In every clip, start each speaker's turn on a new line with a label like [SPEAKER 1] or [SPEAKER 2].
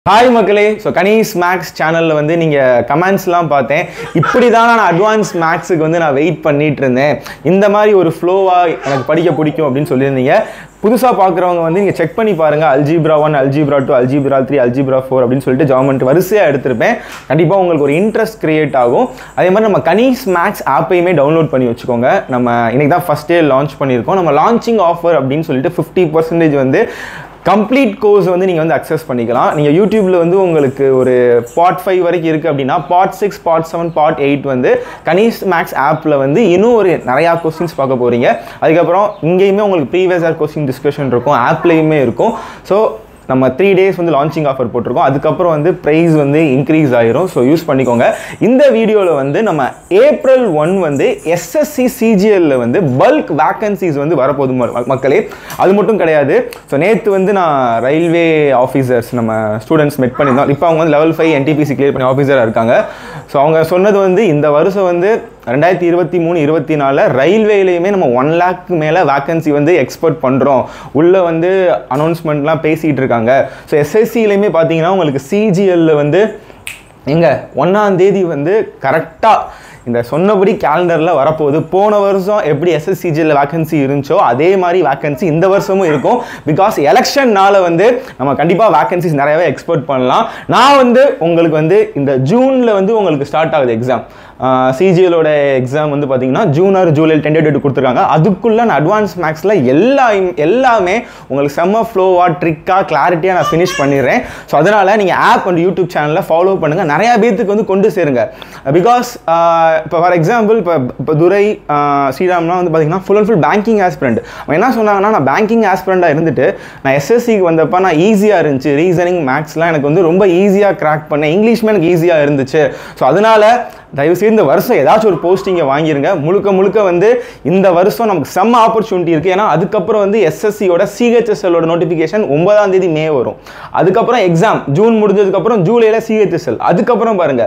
[SPEAKER 1] hi மக்களே so கனீஸ் maths சேனலில் வந்து நீங்கள் கமெண்ட்ஸ்லாம் பார்த்தேன் இப்படி தான் நான் அட்வான்ஸ் மேக்ஸுக்கு வந்து நான் வெயிட் பண்ணிட்டு இருந்தேன் இந்த மாதிரி ஒரு ஃப்ளோவாக எனக்கு படிக்க பிடிக்கும் அப்படின்னு சொல்லியிருந்தீங்க புதுசாக பார்க்குறவங்க வந்து நீங்கள் செக் பண்ணி பாருங்கள் algebra one algebra two algebra three algebra four அப்படின்னு சொல்லிட்டு ஜாமெண்ட் வரிசையாக எடுத்திருப்பேன் கண்டிப்பாக உங்களுக்கு ஒரு இன்ட்ரெஸ்ட் கிரியேட் ஆகும் அதே மாதிரி நம்ம கனீஸ் மேக்ஸ் ஆப்பையுமே டவுன்லோட் பண்ணி வச்சுக்கோங்க நம்ம இன்னைக்கு தான் ஃபஸ்ட் டே லான்ச் பண்ணியிருக்கோம் நம்ம லான்ச்சிங் ஆஃபர் அப்படின்னு சொல்லிட்டு ஃபிஃப்டி பர்சன்டேஜ் வந்து கம்ப்ளீட் கோர்ஸ் வந்து நீங்கள் வந்து அக்சஸ் பண்ணிக்கலாம் நீங்கள் யூடியூப்பில் வந்து உங்களுக்கு ஒரு பார்ட் ஃபைவ் வரைக்கும் இருக்குது அப்படின்னா part six part seven part eight வந்து கனீஸ் மேக்ஸ் ஆப்பில் வந்து இன்னும் ஒரு நிறையா கொஸ்டின்ஸ் பார்க்க போகிறீங்க அதுக்கப்புறம் இங்கேயுமே உங்களுக்கு ப்ரீவியஸ் ஆர் கொஸ்டின் டிஸ்கஷன் இருக்கும் ஆப்லேயுமே இருக்கும் ஸோ நம்ம த்ரீ டேஸ் வந்து லான்ச்சிங் ஆஃபர் போட்டிருக்கோம் அதுக்கப்புறம் வந்து ப்ரைஸ் வந்து இன்க்ரீஸ் ஆயிரும் ஸோ யூஸ் பண்ணிக்கோங்க இந்த வீடியோவில் வந்து நம்ம ஏப்ரல் ஒன் வந்து எஸ்எஸ்சி சிஜிஎல்ல வந்து பல்க் வேக்கன்சிஸ் வந்து வரப்போகுது ம- மக்களே அது மட்டும் கிடையாது ஸோ நேற்று வந்து நான் ரயில்வே ஆஃபீஸர்ஸ் நம்ம ஸ்டூடெண்ட்ஸ் மெட் பண்ணியிருந்தோம் இப்போ அவங்க வந்து லெவல் ஃபைவ் என்டிபிசி கிளியர் பண்ணி ஆஃபீஸராக இருக்காங்க ஸோ அவங்க சொன்னது வந்து இந்த வருஷம் வந்து ரெண்டாயிரத்தி இருபத்தி மூணு இருபத்தி நாலில் ரயில்வேலையுமே நம்ம ஒன் லேக்கு மேலே வேக்கன்சி வந்து எக்ஸ்போர்ட் பண்ணுறோம் உள்ளே வந்து அனௌன்ஸ்மெண்ட்லாம் பேசிகிட்டு இருக்காங்க ஸோ எஸ்எஸ்சிலையுமே பார்த்தீங்கன்னா உங்களுக்கு சிஜிஎல்ல வந்து எங்க ஒன்றாம் தேதி வந்து கரெக்டாக இந்த சொன்னபடி கேலண்டரில் வரப்போகுது போன வருஷம் எப்படி எஸ்எஸ்சிஜியில் வேகன்சி இருந்துச்சோ அதே மாதிரி வேகன்சி இந்த வருஷமும் இருக்கும் பிகாஸ் எலெக்ஷன்னால வந்து நம்ம கண்டிப்பாக வேகன்சிஸ் நிறையவே எக்ஸ்போர்ட் பண்ணலாம் நான் வந்து உங்களுக்கு வந்து இந்த ஜூனில் வந்து உங்களுக்கு ஸ்டார்ட் ஆகுது எக்ஸாம் சிஜிஎலோட எக்ஸாம் வந்து பார்த்தீங்கன்னா June or July tentative date கொடுத்துருக்காங்க அதுக்குள்ளே நான் அட்வான்ஸ் மேக்ஸில் எல்லா எல்லாமே உங்களுக்கு செம்ம ஃப்ளோவாக ட்ரிக்காக கிளாரிட்டியாக நான் ஃபினிஷ் பண்ணிடுறேன் ஸோ அதனால் நீங்கள் ஆப் அண்ட் யூடியூப் சேனலில் ஃபாலோ பண்ணுங்கள் நிறையா பேத்துக்கு வந்து கொண்டு சேருங்க பிகாஸ் இப்போ ஃபார் எக்ஸாம்பிள் இப்போ இப்போ துரை ஆஹ் ஸ்ரீராம்லாம் வந்து பார்த்தீங்கன்னா full and full banking aspirant அவங்க என்ன சொன்னாங்கன்னா நான் பேங்கிங் ஆஸ்பிரண்டாக இருந்துட்டு நான் எஸ்எஸ்சிக்கு வந்தப்போ நான் ஈஸியாக இருந்துச்சு ரீசனிங் மேக்ஸ்லாம் எனக்கு வந்து ரொம்ப ஈஸியாக கிராக் பண்ணேன் இங்கிலீஷ்மே எனக்கு ஈஸியாக இருந்துச்சு ஸோ அதனால தயவுசெய்து இந்த வருஷம் ஏதாச்சும் ஒரு போஸ்டிங்கை வாங்கிருங்க முழுக்க முழுக்க வந்து இந்த வருஷம் நமக்கு செம்ம ஆப்பர்ச்சுனிட்டி இருக்குது ஏன்னா அதுக்கப்புறம் வந்து எஸ்எஸ்சியோட சிஹெச்எஸ்எல்லோட நோட்டிஃபிகேஷன் ஒன்பதாம் தேதி மே வரும் அதுக்கப்புறம் எக்ஸாம் ஜூன் முடிஞ்சதுக்கப்புறம் ஜூலையில் சிஹெச்எஸ்எல் அதுக்கப்புறம் பாருங்க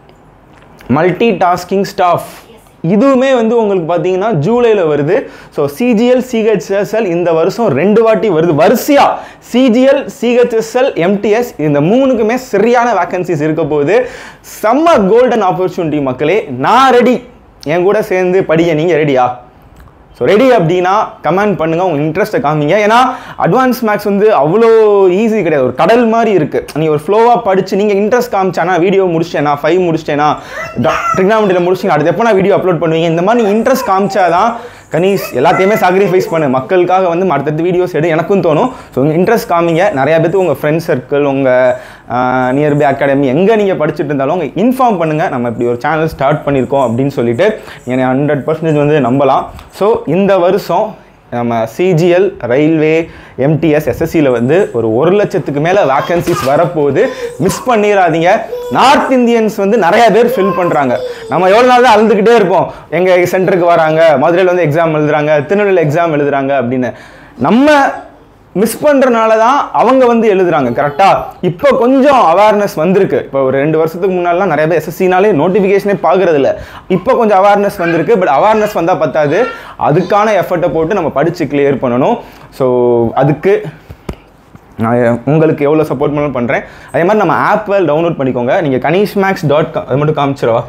[SPEAKER 1] மல்டி டாஸ்கிங் ஸ்டாஃப் இதுவுமே வந்து உங்களுக்கு பார்த்தீங்கன்னா ஜூலையில் வருது ஸோ சிஜிஎல் சிஹெச்எஸ்எல் இந்த வருஷம் ரெண்டு வாட்டி வருது வரிசையா சிஜிஎல் சிஹெச்எஸ்எல் எம்டிஎஸ் இந்த மூணுக்குமே சரியான வேக்கன்சிஸ் இருக்க போகுது செம்ம கோல்டன் ஆப்பர்ச்சுனிட்டி மக்களே நான் ரெடி என் கூட சேர்ந்து படிக்க நீங்கள் ரெடியா ஸோ ரெடி அப்படின்னா கமெண்ட் பண்ணுங்கள் உங்கள் இன்ட்ரெஸ்ட்டை காமிங்க ஏன்னா அட்வான்ஸ் மேக்ஸ் வந்து அவ்வளோ ஈஸி கிடையாது ஒரு கடல் மாதிரி இருக்குது நீங்கள் ஒரு ஃப்ளோவாக படித்து நீங்கள் இன்ட்ரெஸ்ட் காமிச்சானா வீடியோ முடிச்சிட்டேனா ஃபைவ் முடிச்சிட்டேனா ட்ரிக்னாமெண்ட்டில் முடிச்சிங்க அடுத்து எப்போ நான் வீடியோ அப்லோட் பண்ணுவீங்க இந்த மாதிரி இன்ட்ரெஸ்ட் காமிச்சாதான் கனீஸ் எல்லாத்தையுமே சாக்ரிஃபைஸ் பண்ணு மக்களுக்காக வந்து அடுத்தடுத்து வீடியோஸ் எடு எனக்கும் தோணும் ஸோ உங்கள் இன்ட்ரெஸ்ட் காமிங்க நிறைய பேருக்கு உங்கள் ஃப்ரெண்ட் சர்க்கிள் உங்கள் நியர்பை அகாடமி எங்கே நீங்கள் படிச்சுட்டு இருந்தாலும் உங்கள் இன்ஃபார்ம் பண்ணுங்கள் நம்ம இப்படி ஒரு சேனல் ஸ்டார்ட் பண்ணியிருக்கோம் அப்படின்னு சொல்லிட்டு என்னை ஹண்ட்ரட் பர்சன்டேஜ் வந்து நம்பலாம் ஸோ இந்த வருஷம் நம்ம சிஜிஎல் ரயில்வே எம்டிஎஸ் எஸ்எஸ்சியில் வந்து ஒரு ஒரு லட்சத்துக்கு மேலே வேக்கன்சிஸ் வரப்போகுது மிஸ் பண்ணிடாதீங்க நார்த் இந்தியன்ஸ் வந்து நிறைய பேர் ஃபில் பண்ணுறாங்க நம்ம எவ்வளோ நாள் தான் அழுதுகிட்டே இருப்போம் எங்கள் சென்டருக்கு வராங்க மதுரையில் வந்து எக்ஸாம் எழுதுறாங்க திருநெல்வேலியில் எக்ஸாம் எழுதுறாங்க அப்படின்னு நம்ம மிஸ் பண்ணுறனால தான் அவங்க வந்து எழுதுறாங்க கரெக்டாக இப்போ கொஞ்சம் அவேர்னஸ் வந்திருக்கு இப்போ ஒரு ரெண்டு வருஷத்துக்கு முன்னாடிலாம் நிறைய பேர் எஸ்எஸ்சினாலே நோட்டிஃபிகேஷனே பார்க்கறது இல்ல இப்போ கொஞ்சம் அவேர்னஸ் வந்திருக்கு பட் அவேர்னஸ் வந்தால் பத்தாது அதுக்கான எஃபர்ட்டை போட்டு நம்ம படித்து கிளியர் பண்ணணும் ஸோ அதுக்கு நான் உங்களுக்கு எவ்வளோ சப்போர்ட் பண்ணணும் பண்ணுறேன் அதே மாதிரி நம்ம ஆப்பை டவுன்லோட் பண்ணிக்கோங்க நீங்கள் கனீஷ் மேக்ஸ் டாட் காம் அது மட்டும் காமிச்சிடவா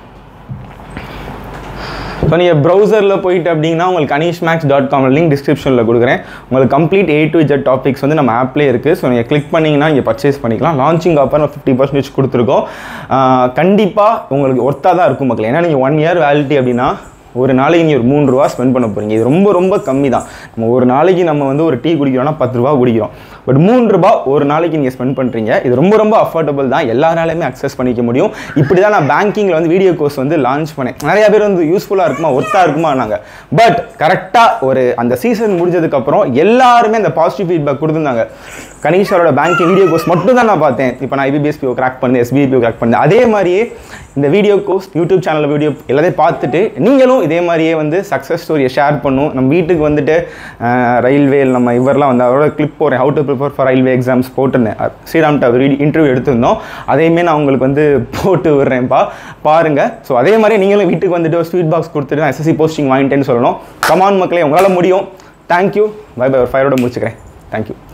[SPEAKER 1] ஸோ நீங்கள் ப்ரௌசரில் போயிட்டு அப்படின்னா உங்களுக்கு Kanish maths dot com link டிஸ்கிரிப்ஷனில் கொடுக்குறேன் உங்களுக்கு complete A to Z topics வந்து நம்ம ஆப்லேயே இருக்குது ஸோ நீங்கள் கிளிக் பண்ணிங்கன்னா நீங்கள் பர்ச்சேஸ் பண்ணிக்கலாம் லான்ச்சிங் ஆஃபர் நம்ம ஃபிஃப்டி பர்சன்டேஜ் கொடுத்துருக்கோம் கண்டிப்பாக உங்களுக்கு ஒர்த்தாக தான் இருக்கும் மக்கள் ஏன்னா நீங்கள் ஒன் இயர் வேலிட்டி அப்படின்னா ஒரு நாளைக்கு நீங்கள் ஒரு மூணு ரூபா ஸ்பெண்ட் பண்ண போகிறீங்க இது ரொம்ப ரொம்ப கம்மி தான் நம்ம ஒரு நாளைக்கு நம்ம வந்து ஒரு டீ குடிக்கிறோம்னா பத்து ரூபா குடிக்கிறோம் பட் மூணு ரூபா ஒரு நாளைக்கு நீங்கள் ஸ்பெண்ட் பண்ணுறீங்க இது ரொம்ப ரொம்ப அஃபோர்டபுள் தான் எல்லாராலையுமே அக்சஸ் பண்ணிக்க முடியும் இப்படி தான் நான் பேங்கிங்கில் வந்து வீடியோ கோர்ஸ் வந்து லான்ச் பண்ணேன் நிறைய பேர் வந்து யூஸ்ஃபுல்லாக இருக்குமா ஒர்த்தாக இருக்குமா நாங்கள் பட் கரெக்டாக ஒரு அந்த சீசன் முடிஞ்சதுக்கப்புறம் எல்லாருமே அந்த பாசிட்டிவ் ஃபீட்பேக் கொடுத்துருந்தாங்க கணேஸ்வரோட பேங்கிங் வீடியோ கோர்ஸ் மட்டும் தான் நான் பார்த்தேன் இப்போ நான் ஐபிபிஎஸ்பிஓ கிராக் பண்ணேன் எஸ்பிஐபிஓ கிராக் பண்ணேன் அதே மாதிரியே இந்த video course YouTube channel video எல்லாத்தையும் பார்த்துட்டு நீங்களும் இதே மாதிரியே வந்து சக்ஸஸ் ஸ்டோரியை ஷேர் பண்ணும் நம்ம வீட்டுக்கு வந்துட்டு ரயில்வே நம்ம இவரெல்லாம் வந்து அவரோட கிளிப் போகிறேன் how to prepare for railway exams போட்டிருந்தேன் அஹ் ஸ்ரீராம்கிட்ட ஒரு இன்டர்வியூ எடுத்திருந்தோம் அதையுமே நான் உங்களுக்கு வந்து போட்டு விடுறேன்ப்பா பாருங்கள் ஸோ அதே மாதிரி நீங்களும் வீட்டுக்கு வந்துட்டு ஒரு ஸ்வீட் பாக்ஸ் கொடுத்துட்டு நான் எஸ்எஸ்சி போஸ்டிங் வாங்கிட்டேன்னு சொல்லணும் கமான் மக்களே உங்களால் முடியும் தேங்க்யூ பை பை ஒரு ஃபைரோட முடிச்சுக்கிறேன் தேங்க்யூ